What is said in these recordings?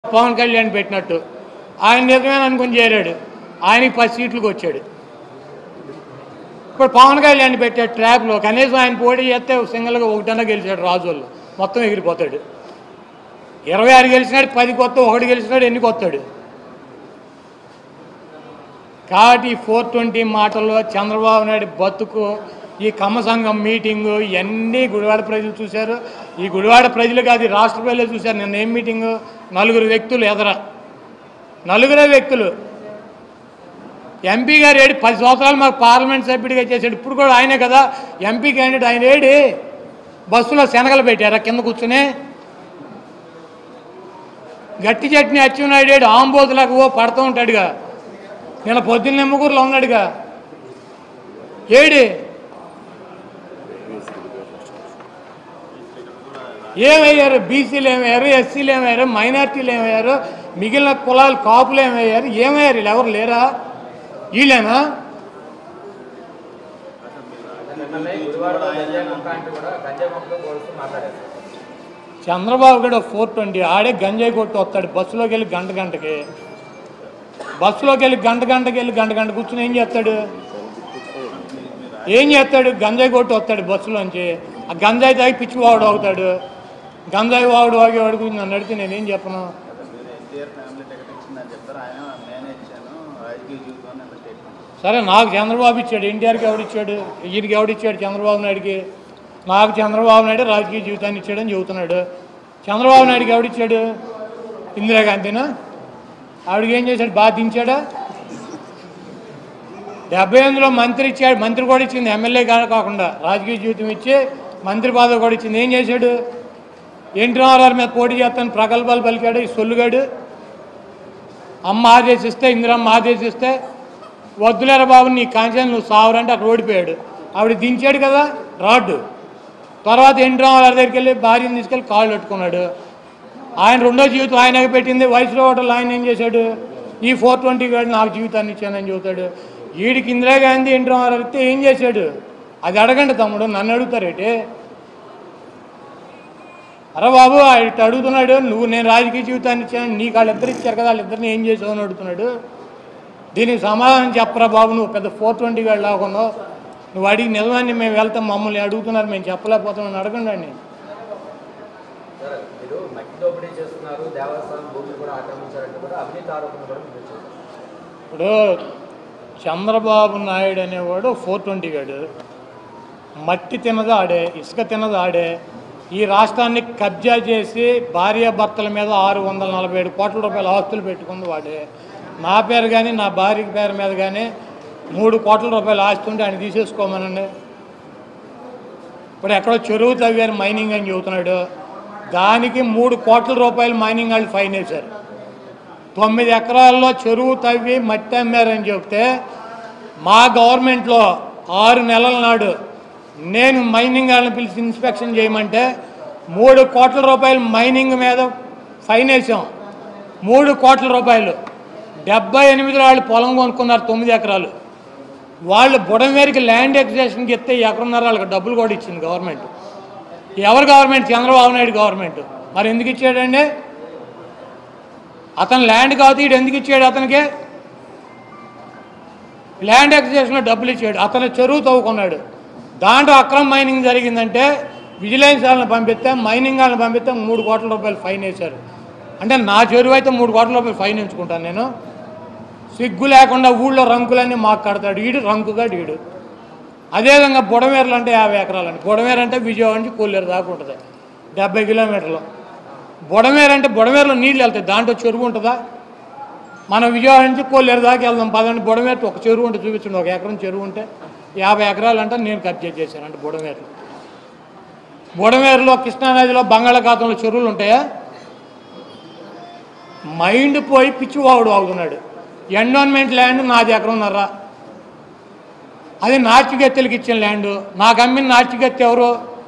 పవన్ కళ్యాణ్ పెట్టినట్టు ఆయన నిజమేన అనుకుని చేరాడు ఆయనకి పది సీట్లకు వచ్చాడు ఇప్పుడు పవన్ కళ్యాణ్ పెట్టే ట్రాప్లో కనీసం ఆయన పోటీ చేస్తే సింగిల్గా ఒకటన్నా గెలిచాడు రాజుల్లో మొత్తం ఎగిరిపోతాడు ఇరవై ఆరు గెలిచినాడు పది కొత్త ఒకటి గెలిచినాడు ఎన్ని కొత్తాడు కాబట్టి ఈ ఫోర్ ట్వంటీ మాటల్లో చంద్రబాబు నాయుడు బతుకు ఈ కమ్మ సంఘం మీటింగు ఇవన్నీ గుడివాడ ప్రజలు చూశారు ఈ గుడివాడ ప్రజలు కాదు ఈ రాష్ట్ర ప్రజలు చూశారు నిన్న ఏం మీటింగు నలుగురు వ్యక్తులు ఎదర నలుగురే వ్యక్తులు ఎంపీ గారు ఏడు పది సంవత్సరాలు మాకు పార్లమెంట్ సభ్యుడిగా చేశాడు ఇప్పుడు కూడా ఆయనే కదా ఎంపీ క్యాండిడేట్ ఆయన ఏడి బస్సులో శనగలు పెట్టారా కింద కూర్చుని గట్టి చట్నీ అచ్చెన్నాయుడు ఏడు ఆంబోతులకు ఓ పడుతూ ఉంటాడుగా నిన్న పొద్దున్న నిమ్మకూరులో ఉన్నాడుగా ఏడి ఏమయ్యారు బీసీలు ఏమయ్యారు ఎస్సీలు ఏమయ్యారు మైనార్టీలు ఏమయ్యారు మిగిలిన కులాలు కాపులు ఏమయ్యారు ఏమయ్యారు వీళ్ళు ఎవరు లేరా వీళ్ళేనా నిన్ననే గురువారం గంజాయి మొక్క అంటే కూడా గంజాయి మొక్కతో పోలుస్తూ మాట్లాడారు చంద్రబాబు కూడా ఫోర్ ట్వంటీ ఆడే గంజాయి కొట్టి వస్తాడు బస్సులోకి వెళ్ళి గంట గంటకి బస్సులోకి వెళ్ళి గంట గంటకి వెళ్ళి గంట గంట కూర్చుని ఏం చేస్తాడు ఏం చేస్తాడు గంజాయి కొట్టి వస్తాడు బస్సులోంచి ఆ గంజాయి తాగి పిచ్చి వాడు అవుతాడు గంజాయి వాడు వాగేవాడు గురించి నన్ను అడిగితే నేనేం చెప్పను ఎన్టీఆర్ ఫ్యామిలీ టికెట్ ఇచ్చిందని చెప్తారు ఆయన నేనే ఇచ్చాను రాజకీయ జీవితం అన్న స్టేట్మెంట్ సరే నాకు చంద్రబాబు ఇచ్చాడు ఎన్టీఆర్కి ఎవడిచ్చాడు ఈయనకి ఎవడిచ్చాడు చంద్రబాబు నాయుడికి నాకు చంద్రబాబు నాయుడు రాజకీయ జీవితాన్ని ఇచ్చాడని చెబుతున్నాడు చంద్రబాబు నాయుడికి ఎవడిచ్చాడు ఇందిరాగాంధీనా ఆవిడకి ఏం చేశాడు బాగా దించాడా డెబ్బై ఎనిమిదిలో మంత్రి ఇచ్చాడు మంత్రి కూడా ఇచ్చింది ఎమ్మెల్యే కా- కాకుండా రాజకీయ జీవితం ఇచ్చి మంత్రి పదవి కూడా ఇచ్చింది ఏం చేశాడు ఎన్టీ రామారావు మీద పోటీ చేస్తాను ప్రగల్భాలు పలికాడు ఈ సొల్లుగాడు అమ్మ ఆదేశిస్తే ఇందిరమ్మ ఆదేశిస్తే వద్దులేరా బాబు నీ కాంచెలు నువ్వు సావరంటే అక్కడ ఓడిపోయాడు ఆవిడ దించాడు కదా రాడ్డు తర్వాత ఎన్టీ రామారావు దగ్గరికి వెళ్ళి భార్యను తీసుకెళ్ళి కాళ్ళు పెట్టుకున్నాడు ఆయన రెండో జీవితం ఆయనకి పెట్టింది వయసులో హోటల్ ఆయన ఏం చేశాడు ఈ ఫోర్ ట్వంటీ గాడు నాకు జీవితాన్ని ఇచ్చానని చెబుతాడు వీడికి ఇందిరాగాంధీ ఎన్టీ రామారావు ఇస్తే ఏం చేశాడు అది అడగండి తమ్ముడు నన్ను అడుగుతారేటి అరే బాబు ఆయన అడుగుతున్నాడు నువ్వు నేను రాజకీయ జీవితాన్ని ఇచ్చాను నీకు వాళ్ళిద్దరు ఇచ్చారు కదా వాళ్ళిద్దరిని ఏం చేసావు అని అడుగుతున్నాడు దీనికి సమాధానం చెప్పరా బాబు నువ్వు పెద్ద ఫోర్ ట్వంటీ గాడు లాగున్నావు నువ్వు అడిగి నిజమాన్ని మేము వెళ్తాం మమ్మల్ని అడుగుతున్నారు మేము చెప్పలేకపోతున్నాం అడగండి అండి సార్ మీరు మట్టి దోపిడీ చేస్తున్నారు దేవస్థానం భూములు కూడా ఆక్రమించారంటే కూడా అవినీతి ఆరోపణలు కూడా మీరు చేశారు ఇప్పుడు చంద్రబాబు నాయుడు అనేవాడు ఫోర్ ట్వంటీ గాడు మట్టి తినదు ఆడే ఇసుక తినదు ఆడే ఈ రాష్ట్రాన్ని కబ్జా చేసి భార్యాభర్తల మీద ఆరు వందల నలభై ఏడు కోట్ల రూపాయల ఆస్తులు పెట్టుకుంది వాడే నా పేరు కానీ నా భార్య పేరు మీద కానీ మూడు కోట్ల రూపాయల ఆస్తి ఉంటే ఆయన తీసేసుకోమనండి ఇప్పుడు ఎక్కడో చెరువు తవ్వారు మైనింగ్ అని చెబుతున్నాడు దానికి మూడు కోట్ల రూపాయలు మైనింగ్ వాళ్ళు ఫైన్ వేశారు తొమ్మిది ఎకరాల్లో చెరువు తవ్వి మట్టి అమ్మారని చెప్తే మా గవర్నమెంట్లో ఆరు నెలల నాడు నేను మైనింగ్ వాళ్ళని పిలిచి ఇన్స్పెక్షన్ చేయమంటే మూడు కోట్ల రూపాయలు మైనింగ్ మీద ఫైన్ వేసాం మూడు కోట్ల రూపాయలు డెబ్బై ఎనిమిది వాళ్ళు పొలం కొనుక్కున్నారు తొమ్మిది ఎకరాలు వాళ్ళు బుడమేరికి ల్యాండ్ ఎక్విజేషన్కి ఇస్తే ఎకరున్నారు వాళ్ళకి డబ్బులు కూడా ఇచ్చింది గవర్నమెంట్ ఎవరు గవర్నమెంట్ చంద్రబాబు నాయుడు గవర్నమెంట్ మరి ఎందుకు ఇచ్చాడండి అతను ల్యాండ్ కాదు ఈడు ఎందుకు ఇచ్చాడు అతనికి ల్యాండ్ ఎక్విజేషన్లో డబ్బులు ఇచ్చాడు అతను చెరువు తవ్వుకున్నాడు దాంట్లో అక్రమ మైనింగ్ జరిగిందంటే విజిలెన్స్ వాళ్ళని పంపిస్తే మైనింగ్ వాళ్ళని పంపిస్తే మూడు కోట్ల రూపాయలు ఫైన్ వేశారు అంటే నా చెరువు అయితే మూడు కోట్ల రూపాయలు ఫైన్ ఎంచుకుంటాను నేను సిగ్గు లేకుండా ఊళ్ళో రంకులన్నీ మాకు కడతాడు ఈడు రంకుగా ఈడు అదేవిధంగా బుడమేరలు అంటే యాభై ఎకరాలండి బుడమేర అంటే విజయవాడ నుంచి కొల్లేరు దాకా ఉంటుంది డెబ్బై కిలోమీటర్లు బుడమేర అంటే బుడమేరలో నీళ్ళు వెళ్తాయి దాంట్లో చెరువు ఉంటుందా మనం విజయవాడ నుంచి కొల్లేరు దాకా వెళ్దాం పదండి బుడమేర ఒక చెరువు ఉంటే చూపించండి ఒక ఎకరం చెరువు ఉంటే యాభై ఎకరాలు అంటే నేను కబ్జా చేశాను అంటే బుడమేరలో బుడమేరులో కృష్ణానదిలో బంగాళాఖాతంలో చెరువులు ఉంటాయా మైండ్ పోయి పిచ్చివాడు వాగుతున్నాడు ఎండోన్మెంట్ ల్యాండ్ నాది ఎకరన్నర అది నాచిగత్తెలకి ఇచ్చిన ల్యాండ్ నాకు అమ్మిన నాచిగత్తె ఎవరు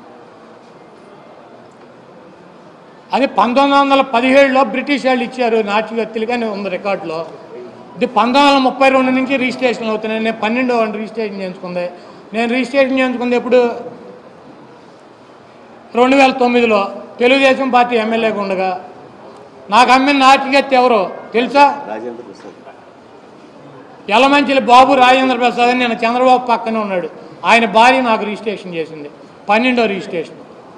అది పంతొమ్మిది వందల పదిహేడులో బ్రిటిష్ వాళ్ళు ఇచ్చారు నాచిగత్తెలకి అని ఉంది రికార్డులో ఇది పంతొమ్మిది వందల ముప్పై రెండు నుంచి రిజిస్ట్రేషన్ అవుతున్నాయి నేను పన్నెండో వాడిని రిజిస్ట్రేషన్ చేయించుకుంది నేను రిజిస్ట్రేషన్ చేయించుకుంది ఎప్పుడు రెండు వేల తొమ్మిదిలో తెలుగుదేశం పార్టీ ఎమ్మెల్యేగా ఉండగా నాకు అమ్మిన నాటికెత్తి ఎవరు తెలుసా రాజేంద్ర ప్రసాద్ యలమంచిలి బాబు రాజేంద్ర ప్రసాద్ అని నేను చంద్రబాబు పక్కనే ఉన్నాడు ఆయన భార్య నాకు రిజిస్ట్రేషన్ చేసింది పన్నెండో రిజిస్ట్రేషన్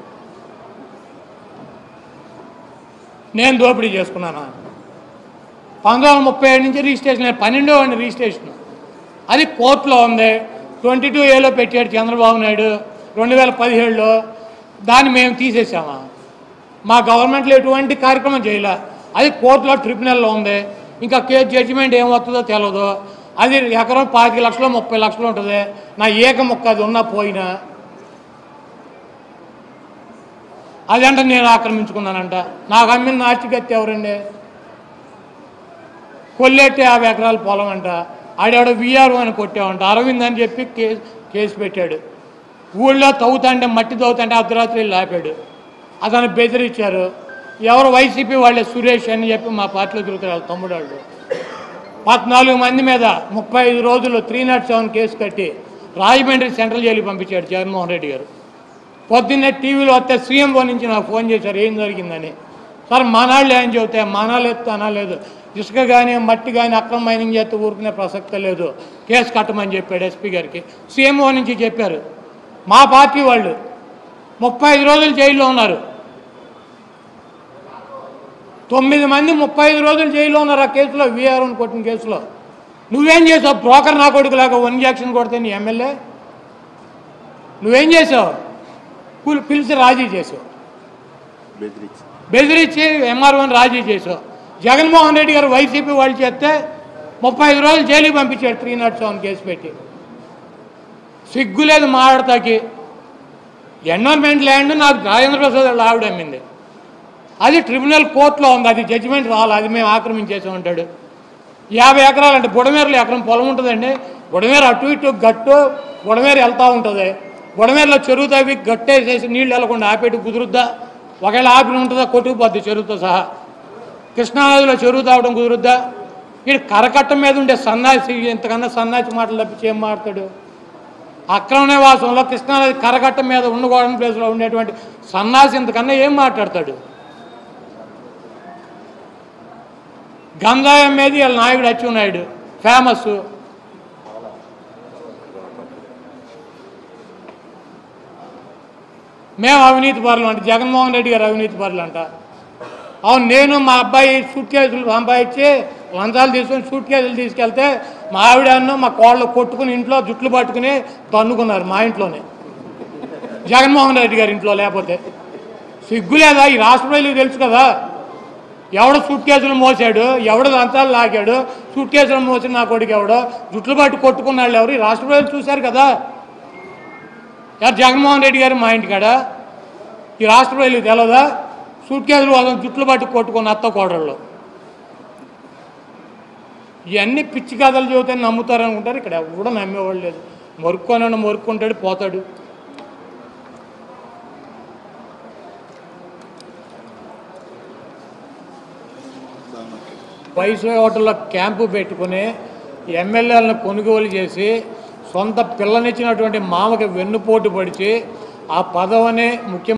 నేను దోపిడీ చేసుకున్నాను పంతొమ్మిది వందల ముప్పై ఏడు నుంచి రిజిస్ట్రేషన్ లేదు. పన్నెండో వాడిని రిజిస్ట్రేషన్ అది కోర్టులో ఉంది ట్వంటీ టూ ఏలో పెట్టాడు చంద్రబాబు నాయుడు రెండు వేల పదిహేడులో దాన్ని మేము తీసేసామా మా గవర్నమెంట్లో ఎటువంటి కార్యక్రమం చేయలే అది కోర్టులో ట్రిబ్యునల్లో ఉంది ఇంకా కేసు జడ్జిమెంట్ ఏమవుతుందో తెలియదు అది ఎకరం పాతిక లక్షలు ముప్పై లక్షలు ఉంటుంది నా ఏక మొక్క అది ఉన్నా పోయినా అదంటే నేను ఆక్రమించుకున్నానంట నాకు అమ్మిన నాచిగత్తి ఎవరండి కొల్లెట్టి యాభై ఎకరాల పొలం అంట ఆడేవాడు విఆర్ఓ అని కొట్టామంట అరవింద్ అని చెప్పి కేసు కేసు పెట్టాడు ఊళ్ళో తవ్వుతాంటే మట్టి తవ్వుతాంటే అర్ధరాత్రి వెళ్ళి ఆపాడు అతను బెదిరించారు ఎవరు వైసీపీ వాళ్ళే సురేష్ అని చెప్పి మా పార్టీలో తిరుగుతారు తమ్ముడు వాళ్ళు పద్నాలుగు మంది మీద ముప్పై ఐదు రోజులు త్రీ నాట్ సెవెన్ కేసు కట్టి రాజమండ్రి సెంట్రల్ జైలుకి పంపించాడు జగన్మోహన్ రెడ్డి గారు పొద్దున్నే టీవీలో వస్తే సీఎంఓ నుంచి నాకు ఫోన్ చేశారు ఏం జరిగిందని సార్ మానాళ్ళు ఏం చెబుతే మానాలు ఎత్తు అనలేదు ఇసుక కానీ మట్టి కానీ అక్రమ మైనింగ్ చేస్తే ఊరుకునే ప్రసక్తే లేదు కేసు కట్టమని చెప్పాడు ఎస్పీ గారికి సీఎంఓ నుంచి చెప్పారు మా పార్టీ వాళ్ళు ముప్పై ఐదు రోజులు జైల్లో ఉన్నారు తొమ్మిది మంది ముప్పై ఐదు రోజులు జైల్లో ఉన్నారు ఆ కేసులో వీఆర్ఓని కొట్టిన కేసులో నువ్వేం చేసావు బ్రోకర్ నా కొడుకులాగా వన్ ఇంజక్షన్ కొడితే నీ ఎమ్మెల్యే నువ్వేం చేసావు కూలి పిలిచి రాజీ చేసావు బెదిరించి బెదిరించి ఎంఆర్ఓని రాజీ చేసావు జగన్మోహన్ రెడ్డి గారు వైసీపీ వాళ్ళు చేస్తే ముప్పై ఐదు రోజులు జైలుకి పంపించాడు త్రీ నాట్ సెవెన్ కేసు పెట్టి సిగ్గు లేదు మాట్లాడతాకి ఎన్వైర్మెంట్ ల్యాండ్ నాకు రాజేంద్ర ప్రసాద్ వాళ్ళ ఆవిడ అమ్మింది అది ట్రిబ్యునల్ కోర్టులో ఉంది అది జడ్జిమెంట్ రావాలి అది మేము ఆక్రమించేసాం అంటాడు యాభై ఎకరాలు అంటే బుడమేరులో ఎకరం పొలం ఉంటుందండి బుడమేరు అటు ఇటు గట్టు బుడమేరు వెళ్తూ ఉంటుంది బుడమేరులో చెరువు తవ్వి గట్టేసేసి నీళ్ళు వెళ్లకుండా ఆపేటి కుదురుద్దా ఒకవేళ ఆపిన ఉంటుందా కొట్టుకుపోద్ది చెరువుతో సహా కృష్ణానదిలో చెరువు తాగడం కుదురుద్దా వీడు కరకట్ట మీద ఉండే సన్నాసి ఇంతకన్నా సన్నాసి మాటలు తప్పించి ఏం మాట్లాడు అక్రమ నివాసంలో కృష్ణానది కరకట్ట మీద ఉండకూడని ప్లేస్లో ఉండేటువంటి సన్నాసి ఇంతకన్నా ఏం మాట్లాడతాడు గంజాయి అమ్మేది వీళ్ళ నాయుడు అచ్చెన్నాయుడు ఫేమస్ మేము అవినీతి పరులు అంట జగన్మోహన్ రెడ్డి గారు అవినీతి పరులు అంట అవును నేను మా అబ్బాయి సూట్ కేసులు సంపాదించి లంచాలు తీసుకొని సూట్ కేసులు తీసుకెళ్తే మా ఆవిడను మా కోళ్ళు కొట్టుకుని ఇంట్లో జుట్లు పట్టుకుని తన్నుకున్నారు మా ఇంట్లోనే జగన్మోహన్ రెడ్డి గారి ఇంట్లో లేకపోతే సిగ్గు లేదా ఈ రాష్ట్ర ప్రజలకు తెలుసు కదా ఎవడు సూట్ కేసులు మోసాడు ఎవడు లంచాలు లాగాడు సూట్ కేసులు మోసిన నా కొడుకు ఎవడో జుట్లు పట్టు కొట్టుకున్నాళ్ళు ఎవరు ఈ రాష్ట్ర ప్రజలు చూశారు కదా ఎవరు జగన్మోహన్ రెడ్డి గారు మా ఇంటికాడ ఈ రాష్ట్ర ప్రజలకు తెలియదా సూట్ కేసులు వాళ్ళని జుట్లు పట్టు కొట్టుకున్న అత్త కోడళ్ళు ఇవన్నీ పిచ్చి కథలు చెబితే నమ్ముతారు అనుకుంటారు ఇక్కడ ఎవడో నమ్మేవాళ్ళు లేదు మొరుక్కొని మొరుక్కుంటాడు పోతాడు వయసు హోటల్లో క్యాంపు పెట్టుకుని ఎమ్మెల్యేలను కొనుగోలు చేసి సొంత పిల్లనిచ్చినటువంటి మామకి వెన్నుపోటు పడిచి ఆ పదవనే ముఖ్య